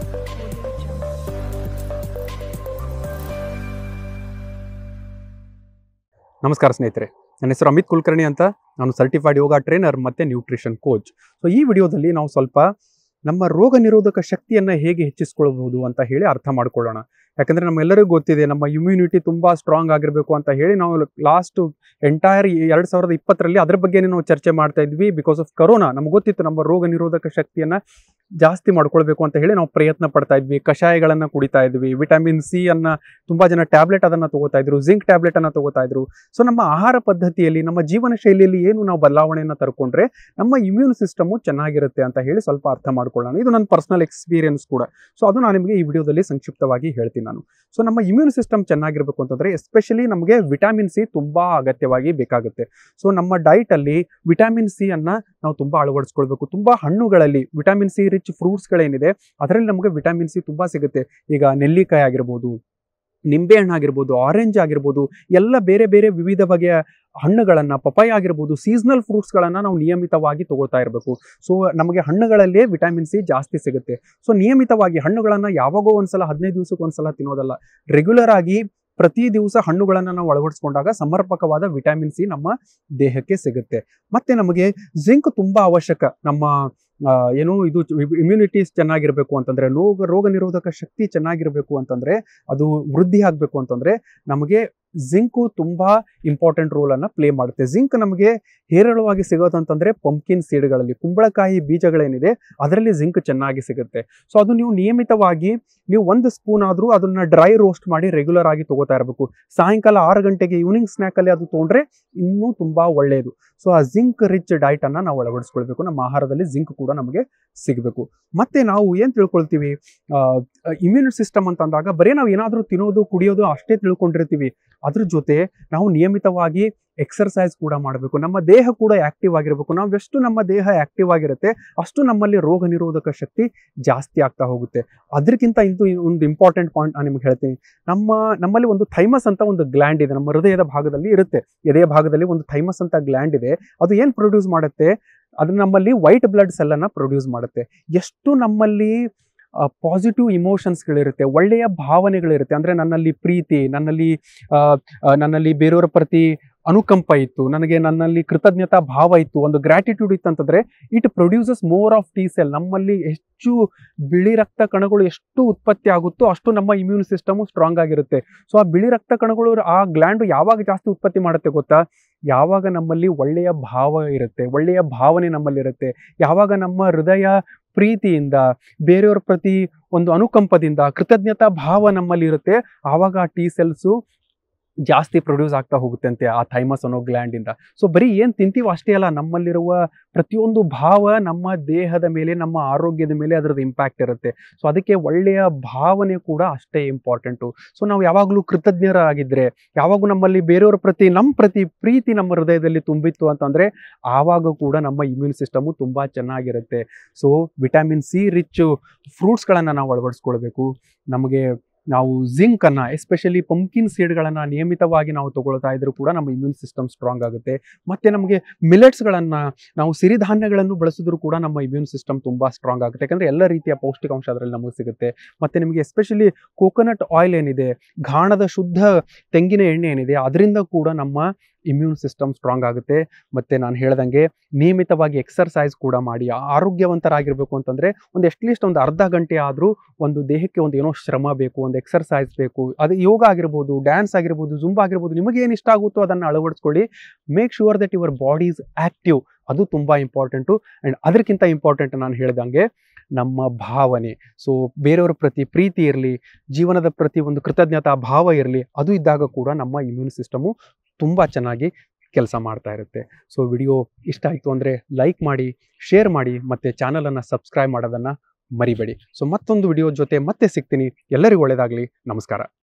ನಮಸ್ಕಾರ ಸ್ನೇಹಿತರೆ ನನ್ನ ಹೆಸರು ಅಮಿತ್ ಕುಲಕರ್ಣಿ ಅಂತ ನಾನು ಸರ್ಟಿಫೈಡ್ ಯೋಗ ಟ್ರೈನರ್ ಮತ್ತು ನ್ಯೂಟ್ರಿಷನ್ ಕೋಚ್ ಸೊ ಈ ವಿಡಿಯೋದಲ್ಲಿ ನಾವು ಸ್ವಲ್ಪ ನಮ್ಮ ರೋಗ ನಿರೋಧಕ ಶಕ್ತಿಯನ್ನು ಹೇಗೆ ಹೆಚ್ಚಿಸ್ಕೊಳ್ಬಹುದು ಅಂತ ಹೇಳಿ ಅರ್ಥ ಮಾಡ್ಕೊಳ್ಳೋಣ ಯಾಕಂದರೆ ನಮ್ಮೆಲ್ಲರಿಗೂ ಗೊತ್ತಿದೆ ನಮ್ಮ ಇಮ್ಯುನಿಟಿ ತುಂಬ ಸ್ಟ್ರಾಂಗ್ ಆಗಿರಬೇಕು ಅಂತ ಹೇಳಿ ನಾವು ಲಾಸ್ಟ್ ಎಂಟೈರ್ ಎರಡು ಸಾವಿರದ ಇಪ್ಪತ್ತರಲ್ಲಿ ಅದ್ರ ಬಗ್ಗೆನೇ ನಾವು ಚರ್ಚೆ ಮಾಡ್ತಾ ಇದ್ವಿ ಬಿಕಾಸ್ ಆಫ್ ಕರೋನಾ ನಮ್ಗೆ ಗೊತ್ತಿತ್ತು ನಮ್ಮ ರೋಗ ನಿರೋಧಕ ಶಕ್ತಿಯನ್ನು ಜಾಸ್ತಿ ಮಾಡ್ಕೊಳ್ಬೇಕು ಅಂತ ಹೇಳಿ ನಾವು ಪ್ರಯತ್ನ ಪಡ್ತಾ ಇದ್ವಿ ಕಷಾಯಗಳನ್ನು ಕುಡಿತಾ ಇದ್ವಿ ವಿಟಮಿನ್ ಸಿ ಅನ್ನ ತುಂಬ ಜನ ಟ್ಯಾಬ್ಲೆಟ್ ಅದನ್ನು ತಗೋತಾ ಇದ್ರು ಜಿಂಕ್ ಟ್ಯಾಬ್ಲೆಟ್ ಅನ್ನು ತಗೋತಾ ಇದ್ರು ಸೊ ನಮ್ಮ ಆಹಾರ ಪದ್ಧತಿಯಲ್ಲಿ ನಮ್ಮ ಜೀವನ ಶೈಲಿಯಲ್ಲಿ ಏನು ನಾವು ಬದಲಾವಣೆಯನ್ನು ತರ್ಕೊಂಡ್ರೆ ನಮ್ಮ ಇಮ್ಯೂನ್ ಸಿಸ್ಟಮು ಚೆನ್ನಾಗಿರುತ್ತೆ ಅಂತ ಹೇಳಿ ಸ್ವಲ್ಪ ಅರ್ಥ ಮಾಡ್ಕೊಳ್ಳೋಣ ಇದು ನನ್ನ ಪರ್ಸನಲ್ ಎಕ್ಸ್ಪೀರಿಯನ್ಸ್ ಕೂಡ ಸೊ ಅದು ನಾನು ನಿಮಗೆ ಈ ವಿಡಿಯೋದಲ್ಲಿ ಸಂಕ್ಷಿಪ್ತವಾಗಿ ಹೇಳ್ತೀನಿ ನಾನು ಸೊ ನಮ್ಮ ಇಮ್ಯೂನ್ ಸಿಸ್ಟಮ್ ಚೆನ್ನಾಗಿರಬೇಕು ಅಂತಂದ್ರೆ ಎಸ್ಪೆಷಲಿ ನಮಗೆ ವಿಟಮಿನ್ ಸಿ ತುಂಬಾ ಅಗತ್ಯವಾಗಿ ಬೇಕಾಗುತ್ತೆ ಸೊ ನಮ್ಮ ಡೈಟಲ್ಲಿ ವಿಟಮಿನ್ ಸಿ ಅನ್ನ ನಾವು ತುಂಬಾ ಅಳವಡಿಸ್ಕೊಳ್ಬೇಕು ತುಂಬಾ ಹಣ್ಣುಗಳಲ್ಲಿ ವಿಟಮಿನ್ ಸಿ ರಿಚ್ ಫ್ರೂಟ್ಸ್ಗಳೇನಿದೆ ಅದರಲ್ಲಿ ನಮಗೆ ವಿಟಮಿನ್ ಸಿ ತುಂಬಾ ಸಿಗುತ್ತೆ ಈಗ ನೆಲ್ಲಿಕಾಯಿ ಆಗಿರ್ಬೋದು ನಿಂಬೆ ಹಣ್ಣು ಆಗಿರ್ಬೋದು ಆರೆಂಜ್ ಆಗಿರ್ಬೋದು ಎಲ್ಲ ಬೇರೆ ಬೇರೆ ವಿವಿಧ ಬಗೆಯ ಹಣ್ಣುಗಳನ್ನು ಪಪಾಯ ಆಗಿರ್ಬೋದು ಸೀಸನಲ್ ಫ್ರೂಟ್ಸ್ಗಳನ್ನು ನಾವು ನಿಯಮಿತವಾಗಿ ತಗೊಳ್ತಾ ಇರಬೇಕು ಸೊ ನಮಗೆ ಹಣ್ಣುಗಳಲ್ಲೇ ವಿಟಮಿನ್ ಸಿ ಜಾಸ್ತಿ ಸಿಗುತ್ತೆ ಸೊ ನಿಯಮಿತವಾಗಿ ಹಣ್ಣುಗಳನ್ನು ಯಾವಾಗೋ ಒಂದ್ಸಲ ಹದಿನೈದು ದಿವಸಕ್ಕೆ ಒಂದ್ಸಲ ತಿನ್ನೋದಲ್ಲ ರೆಗ್ಯುಲರ್ ಆಗಿ ಪ್ರತಿ ದಿವಸ ಹಣ್ಣುಗಳನ್ನು ನಾವು ಅಳವಡಿಸ್ಕೊಂಡಾಗ ಸಮರ್ಪಕವಾದ ವಿಟಮಿನ್ ಸಿ ನಮ್ಮ ದೇಹಕ್ಕೆ ಸಿಗುತ್ತೆ ಮತ್ತೆ ನಮಗೆ ಜಿಂಕ್ ತುಂಬಾ ಅವಶ್ಯಕ ನಮ್ಮ ಆ, ಏನು ಇದು ಇಮ್ಯುನಿಟಿ ಚೆನ್ನಾಗಿರ್ಬೇಕು ಅಂತಂದ್ರೆ ರೋಗ ರೋಗ ನಿರೋಧಕ ಶಕ್ತಿ ಚೆನ್ನಾಗಿರ್ಬೇಕು ಅಂತಂದ್ರೆ ಅದು ವೃದ್ಧಿ ಆಗಬೇಕು ಅಂತಂದ್ರೆ ನಮಗೆ ಜಿಂಕು ತುಂಬಾ ಇಂಪಾರ್ಟೆಂಟ್ ರೋಲ್ ಅನ್ನ ಪ್ಲೇ ಮಾಡುತ್ತೆ ಜಿಂಕ್ ನಮಗೆ ಹೇರಳವಾಗಿ ಸಿಗೋದಂತಂದ್ರೆ ಪಂಪ್ಕಿನ್ ಸೀಡ್ಗಳಲ್ಲಿ ಕುಂಬಳಕಾಯಿ ಬೀಜಗಳೇನಿದೆ ಅದರಲ್ಲಿ ಜಿಂಕ್ ಚೆನ್ನಾಗಿ ಸಿಗುತ್ತೆ ಸೊ ಅದು ನೀವು ನಿಯಮಿತವಾಗಿ ನೀವು ಒಂದು ಸ್ಪೂನ್ ಆದರೂ ಅದನ್ನ ಡ್ರೈ ರೋಸ್ಟ್ ಮಾಡಿ ರೆಗ್ಯುಲರ್ ಆಗಿ ತಗೋತಾ ಇರಬೇಕು ಸಾಯಂಕಾಲ ಆರು ಗಂಟೆಗೆ ಈವ್ನಿಂಗ್ ಸ್ನ್ಯಾಕಲ್ಲಿ ಅದು ತೊಗೊಂಡ್ರೆ ಇನ್ನೂ ತುಂಬಾ ಒಳ್ಳೆಯದು ಸೊ ಆ ಜಿಂಕ್ ರಿಚ್ ಡೈಟ್ ಅನ್ನ ನಾವು ಅಳವಡಿಸ್ಕೊಳ್ಬೇಕು ನಮ್ಮ ಆಹಾರದಲ್ಲಿ ಜಿಂಕ್ ಕೂಡ ನಮಗೆ ಸಿಗಬೇಕು ಮತ್ತೆ ನಾವು ಏನ್ ತಿಳ್ಕೊಳ್ತೀವಿ ಇಮ್ಯೂನ್ ಸಿಸ್ಟಮ್ ಅಂತ ಅಂದಾಗ ಬರೀ ನಾವು ಏನಾದರೂ ತಿನ್ನೋದು ಕುಡಿಯೋದು ಅಷ್ಟೇ ತಿಳ್ಕೊಂಡಿರ್ತೀವಿ ಅದ್ರ ಜೊತೆ ನಾವು ನಿಯಮಿತವಾಗಿ ಎಕ್ಸರ್ಸೈಸ್ ಕೂಡ ಮಾಡಬೇಕು ನಮ್ಮ ದೇಹ ಕೂಡ ಆಕ್ಟಿವ್ ಆಗಿರಬೇಕು ನಾವು ಎಷ್ಟು ನಮ್ಮ ದೇಹ ಆಕ್ಟಿವ್ ಆಗಿರುತ್ತೆ ಅಷ್ಟು ನಮ್ಮಲ್ಲಿ ರೋಗ ನಿರೋಧಕ ಶಕ್ತಿ ಜಾಸ್ತಿ ಆಗ್ತಾ ಹೋಗುತ್ತೆ ಅದಕ್ಕಿಂತ ಇಂದು ಒಂದು ಇಂಪಾರ್ಟೆಂಟ್ ಪಾಯಿಂಟ್ ನಾನು ನಿಮ್ಗೆ ಹೇಳ್ತೀನಿ ನಮ್ಮ ನಮ್ಮಲ್ಲಿ ಒಂದು ಥೈಮಸ್ ಅಂತ ಒಂದು ಗ್ಲ್ಯಾಂಡ್ ಇದೆ ನಮ್ಮ ಹೃದಯದ ಭಾಗದಲ್ಲಿ ಇರುತ್ತೆ ಎದೆಯ ಭಾಗದಲ್ಲಿ ಒಂದು ಥೈಮಸ್ ಅಂತ ಗ್ಲ್ಯಾಂಡ್ ಇದೆ ಅದು ಏನು ಪ್ರೊಡ್ಯೂಸ್ ಮಾಡುತ್ತೆ ಅದು ನಮ್ಮಲ್ಲಿ ವೈಟ್ ಬ್ಲಡ್ ಸೆಲ್ ಅನ್ನ ಪ್ರೊಡ್ಯೂಸ್ ಮಾಡುತ್ತೆ ಎಷ್ಟು ನಮ್ಮಲ್ಲಿ ಪಾಸಿಟಿವ್ ಇಮೋಷನ್ಸ್ಗಳಿರುತ್ತೆ ಒಳ್ಳೆಯ ಭಾವನೆಗಳಿರುತ್ತೆ ಅಂದರೆ ನನ್ನಲ್ಲಿ ಪ್ರೀತಿ ನನ್ನಲ್ಲಿ ಆ, ಆ, ನನ್ನಲ್ಲಿ ಬೇರೆಯವರ ಪ್ರತಿ ಅನುಕಂಪ ಇತ್ತು ನನಗೆ ನನ್ನಲ್ಲಿ ಕೃತಜ್ಞತಾ ಭಾವ ಇತ್ತು ಒಂದು ಗ್ರ್ಯಾಟಿಟ್ಯೂಡ್ ಇತ್ತು ಅಂತಂದ್ರೆ it produces more of T cell ನಮ್ಮಲ್ಲಿ ಹೆಚ್ಚು ಬಿಳಿ ರಕ್ತ ಕಣಗಳು ಎಷ್ಟು ಉತ್ಪತ್ತಿ ಆಗುತ್ತೋ ಅಷ್ಟು ನಮ್ಮ ಇಮ್ಯೂನ್ ಸಿಸ್ಟಮು ಸ್ಟ್ರಾಂಗ್ ಆಗಿರುತ್ತೆ ಸೊ ಆ ಬಿಳಿ ರಕ್ತ ಕಣಗಳು ಆ ಗ್ಲ್ಯಾಂಡ್ ಯಾವಾಗ ಜಾಸ್ತಿ ಉತ್ಪತ್ತಿ ಮಾಡುತ್ತೆ ಗೊತ್ತಾ ಯಾವಾಗ ನಮ್ಮಲ್ಲಿ ಒಳ್ಳೆಯ ಭಾವ ಇರುತ್ತೆ ಒಳ್ಳೆಯ ಭಾವನೆ ನಮ್ಮಲ್ಲಿರುತ್ತೆ ಯಾವಾಗ ನಮ್ಮ ಹೃದಯ ಪ್ರೀತಿಯಿಂದ ಬೇರೆಯವರ ಪ್ರತಿ ಒಂದು ಅನುಕಂಪದಿಂದ ಕೃತಜ್ಞತಾ ಭಾವ ನಮ್ಮಲ್ಲಿ ಇರುತ್ತೆ ಆವಾಗ ಆ ಟಿ ಸೆಲ್ಸು ಜಾಸ್ತಿ ಪ್ರೊಡ್ಯೂಸ್ ಆಗ್ತಾ ಹೋಗುತ್ತೆ ಅಂತೆ ಆ ಥೈಮಸ್ ಅನ್ನೋ ಗ್ಲ್ಯಾಂಡ್ ಇಂದ ಸೊ ಬರೀ ಏನ್ ತಿಂತೀವೋ ಅಷ್ಟೇ ಅಲ್ಲ ನಮ್ಮಲ್ಲಿರುವ ಪ್ರತಿಯೊಂದು ಭಾವ ನಮ್ಮ ದೇಹದ ಮೇಲೆ ನಮ್ಮ ಆರೋಗ್ಯದ ಮೇಲೆ ಅದರದ್ದು ಇಂಪ್ಯಾಕ್ಟ್ ಇರುತ್ತೆ ಸೊ ಅದಕ್ಕೆ ಒಳ್ಳೆಯ ಭಾವನೆ ಕೂಡ ಅಷ್ಟೇ ಇಂಪಾರ್ಟೆಂಟು ಸೊ ನಾವು ಯಾವಾಗಲೂ ಕೃತಜ್ಞರಾಗಿದ್ರೆ ಯಾವಾಗೂ ನಮ್ಮಲ್ಲಿ ಬೇರೆಯವರ ಪ್ರತಿ ನಮ್ಮ ಪ್ರತಿ ಪ್ರೀತಿ ನಮ್ಮ ಹೃದಯದಲ್ಲಿ ತುಂಬಿತ್ತು ಅಂತಂದ್ರೆ ಆವಾಗ ಕೂಡ ನಮ್ಮ ಇಮ್ಯೂನ್ ಸಿಸ್ಟಮು ತುಂಬಾ ಚೆನ್ನಾಗಿರುತ್ತೆ ಸೊ ವಿಟಮಿನ್ ಸಿ ರಿಚ್ ಫ್ರೂಟ್ಸ್ಗಳನ್ನು ನಾವು ಅಳವಡಿಸ್ಕೊಳ್ಬೇಕು ನಮಗೆ ನಾವು ಜಿಂಕ್ ಅನ್ನ ಎಸ್ಪೆಷಲಿ ಪಂಪ್ಕಿನ್ ಸೀಡ್ಗಳನ್ನ ನಿಯಮಿತವಾಗಿ ನಾವು ತಗೊಳ್ತಾ ಇದ್ರೂ ಕೂಡ ನಮ್ಮ ಇಮ್ಯೂನ್ ಸಿಸ್ಟಮ್ ಸ್ಟ್ರಾಂಗ್ ಆಗುತ್ತೆ ಮತ್ತೆ ನಮಗೆ ಮಿಲೆಟ್ಸ್ಗಳನ್ನ ನಾವು ಸಿರಿಧಾನ್ಯಗಳನ್ನು ಬಳಸಿದ್ರು ಕೂಡ ನಮ್ಮ ಇಮ್ಯೂನ್ ಸಿಸ್ಟಮ್ ತುಂಬಾ ಸ್ಟ್ರಾಂಗ್ ಆಗುತ್ತೆ ಯಾಕಂದ್ರೆ ಎಲ್ಲ ರೀತಿಯ ಪೌಷ್ಟಿಕಾಂಶ ಅದರಲ್ಲಿ ನಮಗೆ ಸಿಗುತ್ತೆ ಮತ್ತೆ ನಿಮಗೆ ಎಸ್ಪೆಷಲಿ ಕೋಕೋನಟ್ ಆಯಿಲ್ ಏನಿದೆ ಘಾಣದ ಶುದ್ಧ ತೆಂಗಿನ ಎಣ್ಣೆ ಏನಿದೆ ಅದರಿಂದ ಕೂಡ ನಮ್ಮ ಇಮ್ಯೂನ್ ಸಿಸ್ಟಮ್ ಸ್ಟ್ರಾಂಗ್ ಆಗುತ್ತೆ ಮತ್ತೆ ನಾನು ಹೇಳ್ದಂಗೆ ನಿಯಮಿತವಾಗಿ ಎಕ್ಸರ್ಸೈಸ್ ಕೂಡ ಮಾಡಿ ಆರೋಗ್ಯವಂತರಾಗಿರ್ಬೇಕು ಅಂತಂದ್ರೆ ಒಂದು ಅಟ್ಲೀಸ್ಟ್ ಒಂದು ಅರ್ಧ ಗಂಟೆ ಆದರೂ ಒಂದು ದೇಹಕ್ಕೆ ಒಂದು ಏನೋ ಶ್ರಮ ಬೇಕು ಒಂದು ಎಕ್ಸರ್ಸೈಸ್ ಬೇಕು ಅದು ಯೋಗ ಆಗಿರ್ಬೋದು ಡ್ಯಾನ್ಸ್ ಆಗಿರ್ಬೋದು ಜುಂಬಾ ಆಗಿರ್ಬೋದು ನಿಮಗೆ ಏನು ಇಷ್ಟ ಆಗುತ್ತೋ ಅದನ್ನು ಅಳವಡಿಸ್ಕೊಳ್ಳಿ make sure that your body is active ಅದು ತುಂಬ ಇಂಪಾರ್ಟೆಂಟು ಆ್ಯಂಡ್ ಅದಕ್ಕಿಂತ ಇಂಪಾರ್ಟೆಂಟ್ ನಾನು ಹೇಳ್ದಂಗೆ ನಮ್ಮ ಭಾವನೆ ಸೊ ಬೇರೆಯವರ ಪ್ರತಿ ಪ್ರೀತಿ ಇರಲಿ ಜೀವನದ ಪ್ರತಿ ಒಂದು ಕೃತಜ್ಞತಾ ಭಾವ ಇರಲಿ ಅದು ಇದ್ದಾಗ ಕೂಡ ನಮ್ಮ ಇಮ್ಯೂನ್ ಸಿಸ್ಟಮು ತುಂಬ ಚೆನ್ನಾಗಿ ಕೆಲಸ ಮಾಡ್ತಾ ಇರುತ್ತೆ ಸೊ ವಿಡಿಯೋ ಇಷ್ಟ ಆಯಿತು ಅಂದರೆ ಲೈಕ್ ಮಾಡಿ ಶೇರ್ ಮಾಡಿ ಮತ್ತು ಚಾನಲನ್ನು ಸಬ್ಸ್ಕ್ರೈಬ್ ಮಾಡೋದನ್ನು ಮರಿಬೇಡಿ ಸೊ ಮತ್ತೊಂದು ವಿಡಿಯೋ ಜೊತೆ ಮತ್ತೆ ಸಿಗ್ತೀನಿ ಎಲ್ಲರಿಗೂ ಒಳ್ಳೆಯದಾಗಲಿ ನಮಸ್ಕಾರ